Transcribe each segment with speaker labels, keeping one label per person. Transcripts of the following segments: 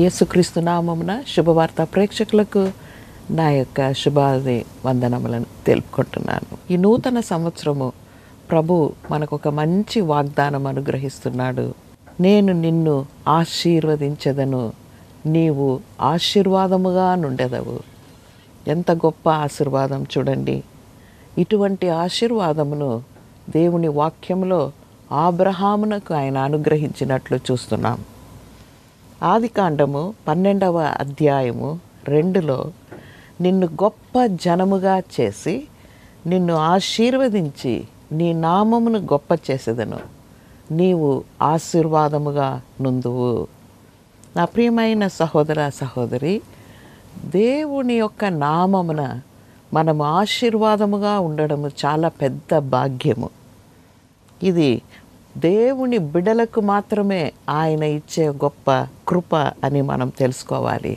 Speaker 1: యేసుక్రీస్తు నామమున శుభవార్త ప్రేక్షకులకు నా యొక్క శుభాది వందనములను తెలుపుకుంటున్నాను ఈ నూతన సంవత్సరము ప్రభు మనకు ఒక మంచి వాగ్దానం అనుగ్రహిస్తున్నాడు నేను నిన్ను ఆశీర్వదించదను నీవు ఆశీర్వాదముగా నుండెదవు ఎంత గొప్ప ఆశీర్వాదం చూడండి ఇటువంటి ఆశీర్వాదమును దేవుని వాక్యంలో ఆబ్రహామునకు ఆయన అనుగ్రహించినట్లు చూస్తున్నాం ఆది కాండము పన్నెండవ అధ్యాయము రెండులో నిన్ను గొప్ప జనముగా చేసి నిన్ను ఆశీర్వదించి నీ నామమును గొప్ప చేసేదను నీవు ఆశీర్వాదముగా నుందువు నా ప్రియమైన సహోదర సహోదరి దేవుని యొక్క నామమున మనము ఆశీర్వాదముగా ఉండడము చాలా పెద్ద భాగ్యము ఇది దేవుని బిడలకు మాత్రమే ఆయన ఇచ్చే గొప్ప కృప అని మనం తెలుసుకోవాలి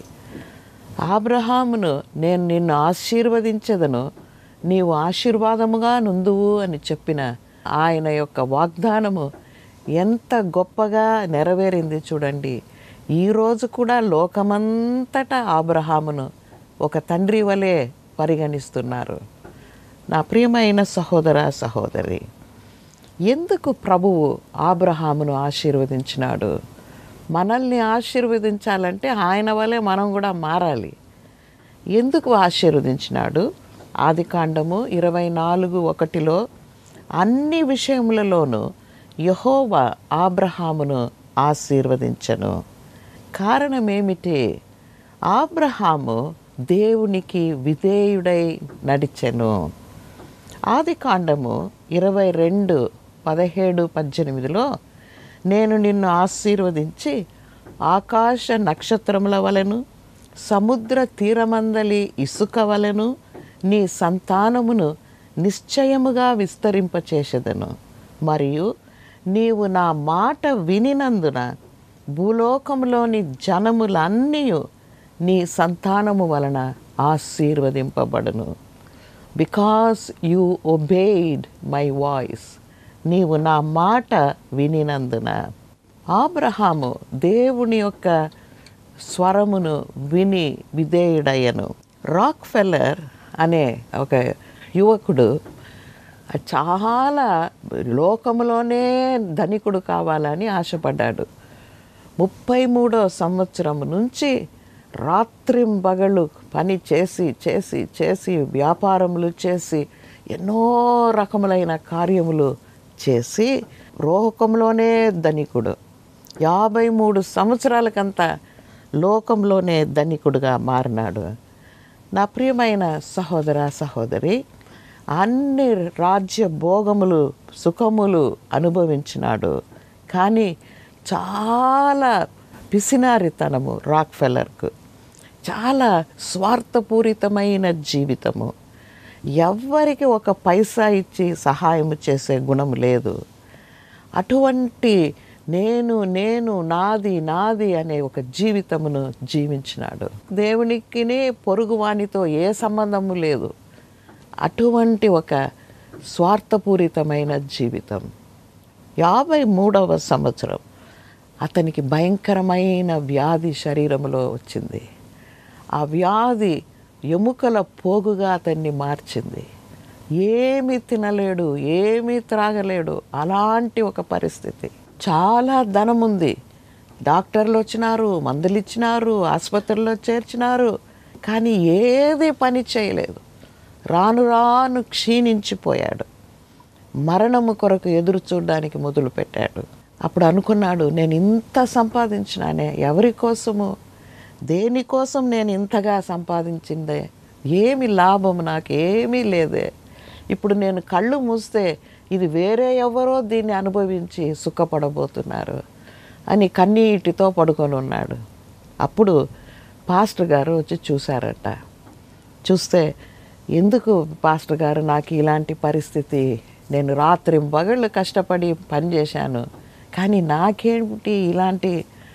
Speaker 1: ఆబ్రహామును నేను నిన్ను ఆశీర్వదించదను నీవు ఆశీర్వాదముగా నుందువు అని చెప్పిన ఆయన యొక్క వాగ్దానము ఎంత గొప్పగా నెరవేరింది చూడండి ఈరోజు కూడా లోకమంతటా ఆబ్రహామును ఒక తండ్రి వలె పరిగణిస్తున్నారు నా ప్రియమైన సహోదర సహోదరి ఎందుకు ప్రభువు ఆబ్రహామును ఆశీర్వదించినాడు మనల్ని ఆశీర్వదించాలంటే ఆయన వలె మనం కూడా మారాలి ఎందుకు ఆశీర్వదించినాడు ఆది కాండము ఇరవై నాలుగు ఒకటిలో అన్ని విషయములలోనూ యహోవా ఆబ్రహామును ఆశీర్వదించను కారణమేమిటి ఆబ్రహాము దేవునికి విధేయుడై నడిచెను ఆది కాండము ఇరవై రెండు పదిహేడు పద్దెనిమిదిలో నేను నిన్ను ఆశీర్వదించి ఆకాశ నక్షత్రముల వలెను సముద్ర తీరమందలి ఇసుక వలెను నీ సంతానమును నిశ్చయముగా విస్తరింపచేసేదను మరియు నీవు నా మాట వినినందున భూలోకంలోని జనములన్నీ నీ సంతానము వలన ఆశీర్వదింపబడును because you obeyed my voice నీవు నా మాట వినినందున ఆబ్రహాము దేవుని యొక్క స్వరమును విని విధేయుడయ్యను రాక్ ఫెల్లర్ అనే ఒక యువకుడు చాలా లోకంలోనే ధనికుడు కావాలని ఆశపడ్డాడు ముప్పై మూడో సంవత్సరం నుంచి రాత్రింబగళ్ళు పని చేసి చేసి చేసి వ్యాపారములు చేసి ఎన్నో రకములైన కార్యములు చేసి లోకంలోనే ధనికుడు యాభై మూడు సంవత్సరాలకంతా లోకంలోనే ధనికుడుగా మారినాడు నా ప్రియమైన సహోదర సహోదరి అన్ని రాజ్య భోగములు సుఖములు అనుభవించినాడు కానీ చాలా పిసినారితనము రాక్ ఫెల్లర్కు చాలా స్వార్థపూరితమైన జీవితము ఎవ్వరికి ఒక పైసా ఇచ్చి సహాయం చేసే గుణం లేదు అటువంటి నేను నేను నాది నాది అనే ఒక జీవితమును జీవించినాడు దేవునికినే పొరుగువానితో ఏ సంబంధము లేదు అటువంటి ఒక స్వార్థపూరితమైన జీవితం యాభై మూడవ సంవత్సరం అతనికి భయంకరమైన వ్యాధి శరీరంలో వచ్చింది ఆ వ్యాధి ఎముకల పోగుగా అతన్ని మార్చింది ఏమీ తినలేడు ఏమీ త్రాగలేడు అలాంటి ఒక పరిస్థితి చాలా ధనం ఉంది డాక్టర్లు వచ్చినారు మందులు ఇచ్చినారు ఆసుపత్రిలో చేర్చినారు కానీ ఏది పని చేయలేదు రాను రాను క్షీణించిపోయాడు మరణము కొరకు ఎదురు చూడడానికి మొదలుపెట్టాడు అప్పుడు అనుకున్నాడు నేను ఇంత సంపాదించినానే ఎవరి కోసము దేనికోసం నేను ఇంతగా సంపాదించిందే ఏమి లాభం నాకు ఏమీ లేదే ఇప్పుడు నేను కళ్ళు మూస్తే ఇది వేరే ఎవరో దీన్ని అనుభవించి సుఖపడబోతున్నారు అని కన్నీటితో పడుకొని ఉన్నాడు అప్పుడు పాస్టర్ గారు వచ్చి చూశారట చూస్తే ఎందుకు పాస్టర్ గారు నాకు ఇలాంటి పరిస్థితి నేను రాత్రి పగళ్ళు కష్టపడి పనిచేశాను కానీ నాకేమిటి ఇలాంటి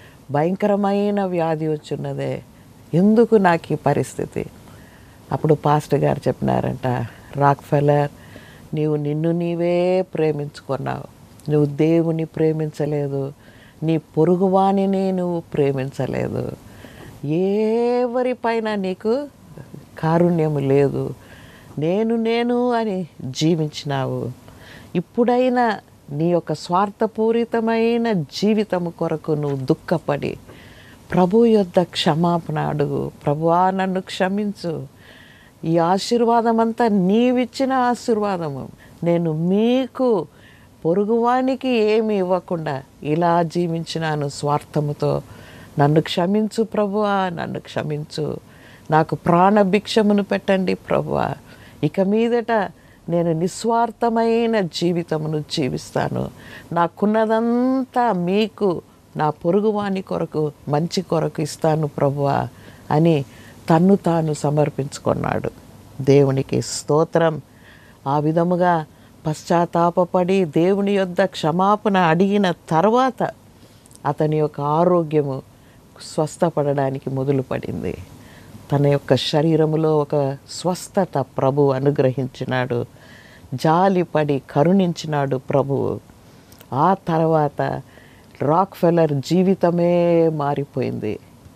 Speaker 1: భయంకరమైన వ్యాధి వచ్చున్నదే ఎందుకు నాకు ఈ పరిస్థితి అప్పుడు పాస్టర్ గారు చెప్పినారంట రాక్ ఫెలర్ నీవు నిన్ను నీవే ప్రేమించుకున్నావు నువ్వు దేవుని ప్రేమించలేదు నీ పొరుగువాణిని నువ్వు ప్రేమించలేదు ఎవరిపైన నీకు కారుణ్యము లేదు నేను నేను అని జీవించినావు ఇప్పుడైనా నీ యొక్క స్వార్థపూరితమైన జీవితము కొరకు నువ్వు దుఃఖపడి ప్రభు యొద్ద క్షమాపణ అడుగు ప్రభువా నన్ను క్షమించు ఈ ఆశీర్వాదం అంతా నీవిచ్చిన ఆశీర్వాదము నేను మీకు పొరుగువానికి ఏమి ఇవ్వకుండా ఇలా జీవించినాను స్వార్థముతో నన్ను క్షమించు ప్రభువా నన్ను క్షమించు నాకు ప్రాణభిక్షమును పెట్టండి ప్రభువా ఇక మీదట నేను నిస్వార్థమైన జీవితమును జీవిస్తాను నాకున్నదంతా మీకు నా పొరుగువాని కొరకు మంచి కొరకు ఇస్తాను ప్రభువా అని తన్ను తాను సమర్పించుకున్నాడు దేవునికి స్తోత్రం ఆ విధముగా పశ్చాత్తాపపడి దేవుని యొద్ద క్షమాపణ అడిగిన తర్వాత అతని యొక్క ఆరోగ్యము స్వస్థపడడానికి మొదలుపడింది తన యొక్క శరీరములో ఒక స్వస్థత ప్రభు అనుగ్రహించినాడు జాలిపడి కరుణించినాడు ప్రభువు ఆ తర్వాత రాక్ ఫెల్లర్ జీవితమే మారిపోయింది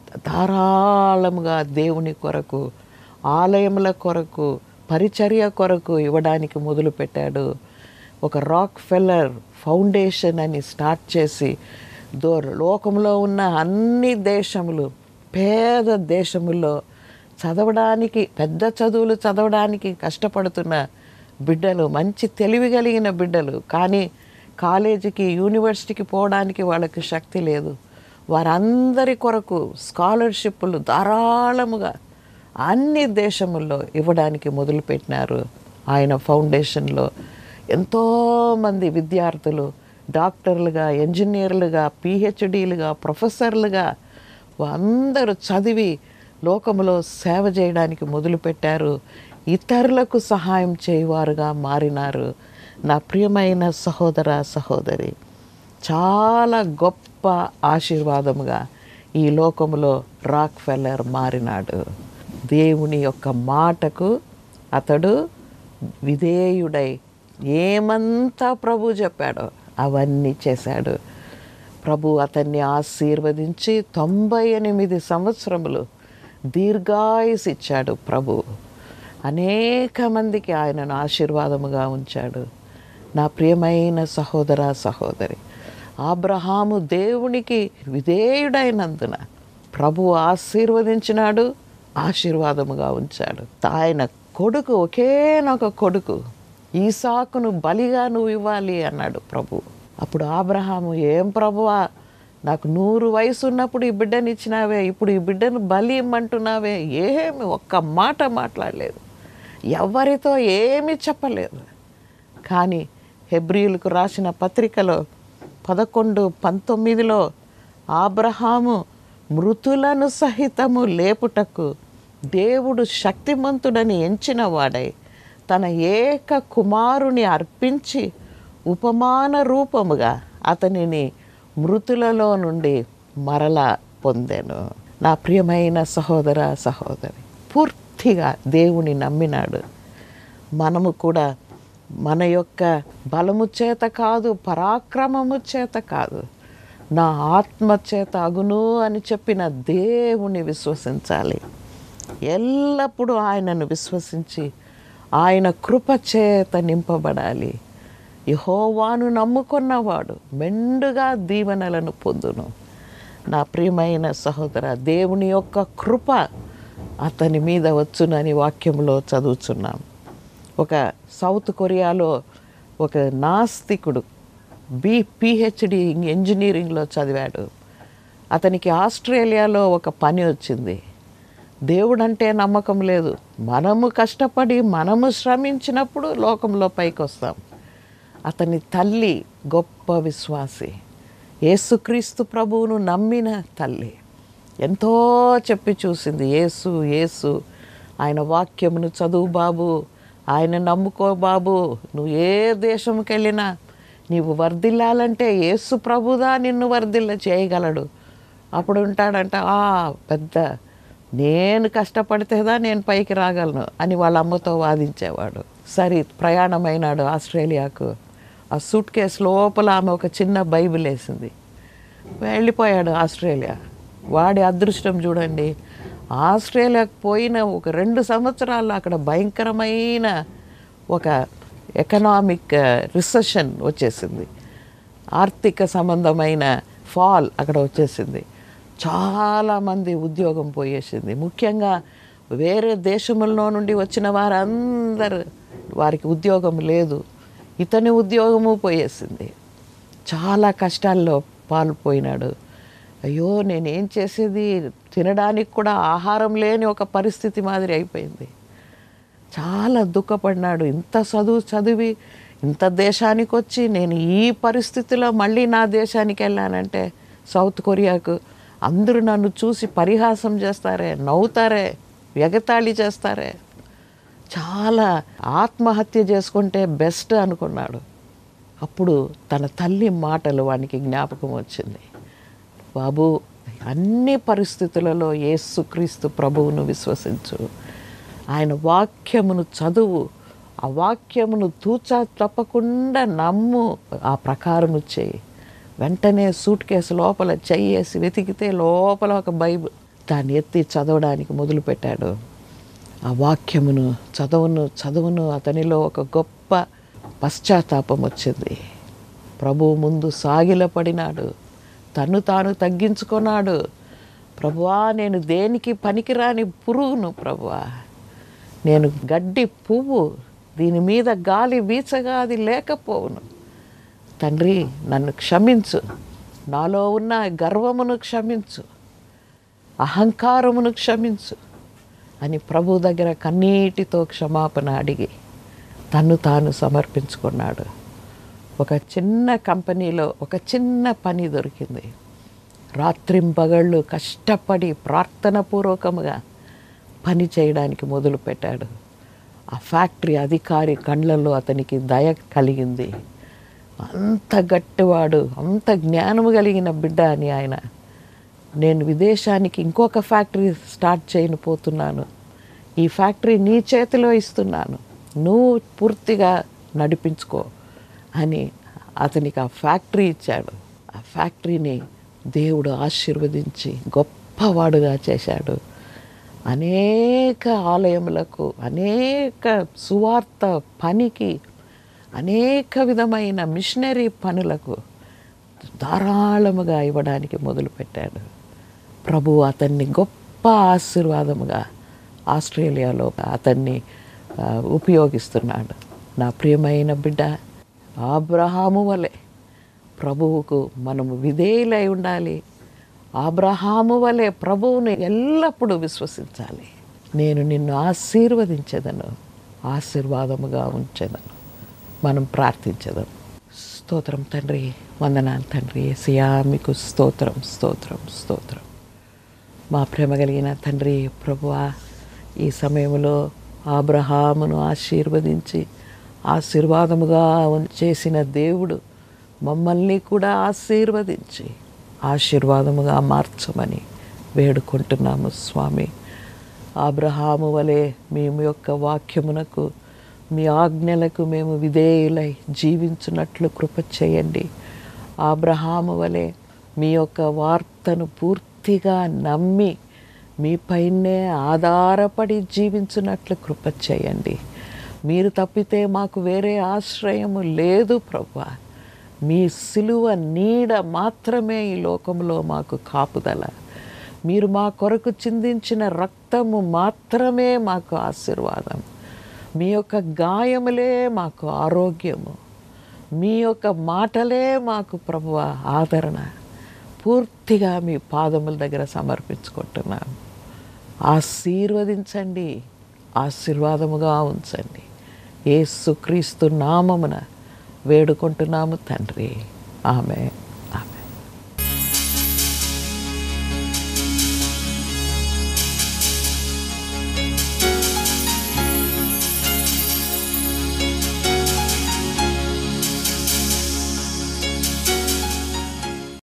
Speaker 1: ధారాళముగా దేవుని కొరకు ఆలయముల కొరకు పరిచర్య కొరకు ఇవ్వడానికి మొదలుపెట్టాడు ఒక రాక్ ఫెల్లర్ ఫౌండేషన్ అని స్టార్ట్ చేసి దో లోకంలో ఉన్న అన్ని దేశములు పేద దేశముల్లో చదవడానికి పెద్ద చదువులు చదవడానికి కష్టపడుతున్న బిడ్డలు మంచి తెలివి కలిగిన బిడ్డలు కానీ కాలేజీకి యూనివర్సిటీకి పోవడానికి వాళ్ళకి శక్తి లేదు వారందరి కొరకు స్కాలర్షిప్లు ధారాళముగా అన్ని దేశముల్లో ఇవ్వడానికి మొదలుపెట్టినారు ఆయన ఫౌండేషన్లో ఎంతోమంది విద్యార్థులు డాక్టర్లుగా ఇంజనీర్లుగా పిహెచ్డీలుగా ప్రొఫెసర్లుగా అందరూ చదివి లోకములో సేవ చేయడానికి మొదలుపెట్టారు ఇతరులకు సహాయం చేయవారుగా మారినారు నా ప్రియమైన సహోదర సహోదరి చాలా గొప్ప ఆశీర్వాదముగా ఈ లోకములో రాక్ ఫెల్లర్ మారినాడు దేవుని యొక్క మాటకు అతడు విధేయుడై ఏమంతా ప్రభు చెప్పాడో అవన్నీ చేశాడు ప్రభు అతన్ని ఆశీర్వదించి తొంభై ఎనిమిది సంవత్సరములు దీర్ఘాయుస్ ఇచ్చాడు ప్రభు అనేక మందికి ఆయనను ఆశీర్వాదముగా ఉంచాడు నా ప్రియమైన సహోదర సహోదరి ఆబ్రహాము దేవునికి విధేయుడైనందున ప్రభు ఆశీర్వదించినాడు ఆశీర్వాదముగా ఉంచాడు ఆయన కొడుకు ఒకేనొక కొడుకు ఈసాకును బలిగా నువ్వు ఇవ్వాలి అన్నాడు ప్రభు అప్పుడు ఆబ్రహాము ఏం ప్రభువా నాకు నూరు వయసు ఉన్నప్పుడు ఈ బిడ్డని ఇచ్చినావే ఇప్పుడు ఈ బిడ్డను బలి ఇమ్మంటున్నావే ఏమి ఒక్క మాట మాట్లాడలేదు ఎవరితో ఏమీ చెప్పలేదు కానీ హెబ్రియులకు రాసిన పత్రికలో పదకొండు పంతొమ్మిదిలో ఆబ్రహాము మృతులను సహితము లేపుటకు దేవుడు శక్తిమంతుడని ఎంచిన వాడై తన ఏక కుమారుని అర్పించి ఉపమాన రూపముగా అతనిని మృతులలో నుండి మరలా పొందాను నా ప్రియమైన సహోదర సహోదరి పూర్తిగా దేవుని నమ్మినాడు మనము కూడా మన యొక్క బలము చేత కాదు పరాక్రమము చేత కాదు నా ఆత్మ చేత అగును అని చెప్పిన దేవుని విశ్వసించాలి ఎల్లప్పుడూ ఆయనను విశ్వసించి ఆయన కృప చేత నింపబడాలి యహోవాను నమ్ముకున్నవాడు మెండుగా దీవెనలను పొందును నా ప్రియమైన సహోదర దేవుని యొక్క కృప అతని మీద వచ్చునని వాక్యంలో చదువుచున్నాం ఒక సౌత్ కొరియాలో ఒక నాస్తికుడు బి పిహెచ్డి ఇంజనీరింగ్లో చదివాడు అతనికి ఆస్ట్రేలియాలో ఒక పని వచ్చింది దేవుడంటే నమ్మకం లేదు మనము కష్టపడి మనము శ్రమించినప్పుడు లోకంలో పైకి వస్తాం అతని తల్లి గొప్ప విశ్వాసి యేసుక్రీస్తు ప్రభువును నమ్మిన తల్లి ఎంతో చెప్పి చూసింది యేసు యేసు ఆయన వాక్యమును చదువు బాబు ఆయన నమ్ముకో బాబు నువ్వు ఏ దేశంకి వెళ్ళినా నీవు వర్ధిల్లాలంటే యేసు ప్రభుదా నిన్ను వర్ధిల్ల చేయగలడు అప్పుడు ఉంటాడంట ఆ పెద్ద నేను కష్టపడితేదా నేను పైకి రాగలను అని వాళ్ళ అమ్మతో వాదించేవాడు సరే ప్రయాణమైనాడు ఆస్ట్రేలియాకు ఆ సూట్ కేసు లోపల ఆమె ఒక చిన్న బైబిల్ వేసింది వెళ్ళిపోయాడు ఆస్ట్రేలియా వాడి అదృష్టం చూడండి ఆస్ట్రేలియాకు పోయిన ఒక రెండు సంవత్సరాల్లో అక్కడ భయంకరమైన ఒక ఎకనామిక్ రిసెషన్ వచ్చేసింది ఆర్థిక సంబంధమైన ఫాల్ అక్కడ వచ్చేసింది చాలామంది ఉద్యోగం పోయేసింది ముఖ్యంగా వేరే దేశముల్లో నుండి వచ్చిన వారందరూ వారికి ఉద్యోగం లేదు ఇతని ఉద్యోగము పోయేసింది చాలా కష్టాల్లో పాల్పోయినాడు అయ్యో నేనేం చేసేది తినడానికి కూడా ఆహారం లేని ఒక పరిస్థితి మాదిరి అయిపోయింది చాలా దుఃఖపడినాడు ఇంత చదువు చదివి ఇంత దేశానికి వచ్చి నేను ఈ పరిస్థితిలో మళ్ళీ నా దేశానికి వెళ్ళానంటే సౌత్ కొరియాకు అందరూ నన్ను చూసి పరిహాసం చేస్తారే నవ్వుతారే ఎగతాళి చేస్తారే చాలా ఆత్మహత్య చేసుకుంటే బెస్ట్ అనుకున్నాడు అప్పుడు తన తల్లి మాటలు వానికి జ్ఞాపకం వచ్చింది బాబు అన్ని పరిస్థితులలో యేసుక్రీస్తు ప్రభువును విశ్వసించు ఆయన వాక్యమును చదువు ఆ వాక్యమును తూచా తప్పకుండా నమ్ము ఆ ప్రకారము చేయి వెంటనే సూట్ కేసు లోపల చెయ్యేసి వెతికితే లోపల ఒక బైబిల్ దాన్ని ఎత్తి చదవడానికి మొదలుపెట్టాడు ఆ వాక్యమును చదువును చదువును అతనిలో ఒక గొప్ప పశ్చాత్తాపం వచ్చింది ప్రభువు ముందు సాగిలపడినాడు తన్ను తాను తగ్గించుకున్నాడు ప్రభువా నేను దేనికి పనికిరాని పురుగును ప్రభువా నేను గడ్డి పువ్వు దీని మీద గాలి వీచగా అది లేకపోవును తండ్రి నన్ను క్షమించు నాలో ఉన్న గర్వమును క్షమించు అహంకారమును క్షమించు అని ప్రభు దగ్గర కన్నీటితో క్షమాపణ అడిగి తను తాను సమర్పించుకున్నాడు ఒక చిన్న కంపెనీలో ఒక చిన్న పని దొరికింది రాత్రింపగళ్ళు కష్టపడి ప్రార్థనపూర్వకముగా పని చేయడానికి మొదలుపెట్టాడు ఆ ఫ్యాక్టరీ అధికారి కళ్ళల్లో అతనికి దయ కలిగింది అంత గట్టివాడు అంత జ్ఞానము కలిగిన బిడ్డ అని ఆయన నేను విదేశానికి ఇంకొక ఫ్యాక్టరీ స్టార్ట్ చేయను పోతున్నాను ఈ ఫ్యాక్టరీ నీ చేతిలో ఇస్తున్నాను నువ్వు పూర్తిగా నడిపించుకో అని అతనికి ఆ ఫ్యాక్టరీ ఇచ్చాడు ఆ ఫ్యాక్టరీని దేవుడు ఆశీర్వదించి గొప్పవాడుగా చేశాడు అనేక ఆలయములకు అనేక సువార్త పనికి అనేక విధమైన మిషనరీ పనులకు ధారాళముగా ఇవ్వడానికి మొదలుపెట్టాడు ప్రభు అతన్ని గొప్ప ఆశీర్వాదముగా ఆస్ట్రేలియాలో అతన్ని ఆ, ఉపయోగిస్తున్నాడు నా ప్రియమైన బిడ్డ ఆబ్రహాము వలె ప్రభువుకు మనము విధేయులై ఉండాలి ఆబ్రహాము వలె ప్రభువుని ఎల్లప్పుడూ విశ్వసించాలి నేను నిన్ను ఆశీర్వదించేదను ఆశీర్వాదముగా ఉంచేదను మనం ప్రార్థించదాం స్తోత్రం తండ్రి వందనాలు తండ్రి ఏసయా మీకు స్తోత్రం స్తోత్రం స్తోత్రం మా ప్రేమ కలిగిన తండ్రి ప్రభువా ఈ సమయంలో ఆబ్రహామును ఆశీర్వదించి ఆశీర్వాదముగా ఉన్- చేసిన దేవుడు మమ్మల్ని కూడా ఆశీర్వదించి ఆశీర్వాదముగా మార్చమని వేడుకుంటున్నాము స్వామి ఆబ్రహాము వలె మేము యొక్క వాక్యమునకు మీ ఆజ్ఞలకు మేము విధేయులై జీవించున్నట్లు కృప చేయండి ఆబ్రహాము వలె మీ యొక్క వార్తను పూర్తిగా నమ్మి మీపైనే ఆధారపడి జీవించున్నట్లు కృప చేయండి మీరు తప్పితే మాకు వేరే ఆశ్రయము లేదు ప్రభా మీ సిలువ నీడ మాత్రమే ఈ లోకంలో మాకు కాపుదల మీరు మా కొరకు చిందించిన రక్తము మాత్రమే మాకు ఆశీర్వాదం మీ యొక్క గాయములే మాకు ఆరోగ్యము మీ యొక్క మాటలే మాకు ప్రభు ఆదరణ పూర్తిగా మీ పాదముల దగ్గర సమర్పించుకుంటున్నాము ఆశీర్వదించండి ఆశీర్వాదముగా ఉంచండి యేసుక్రీస్తు నామమున వేడుకుంటున్నాము తండ్రి ఆమె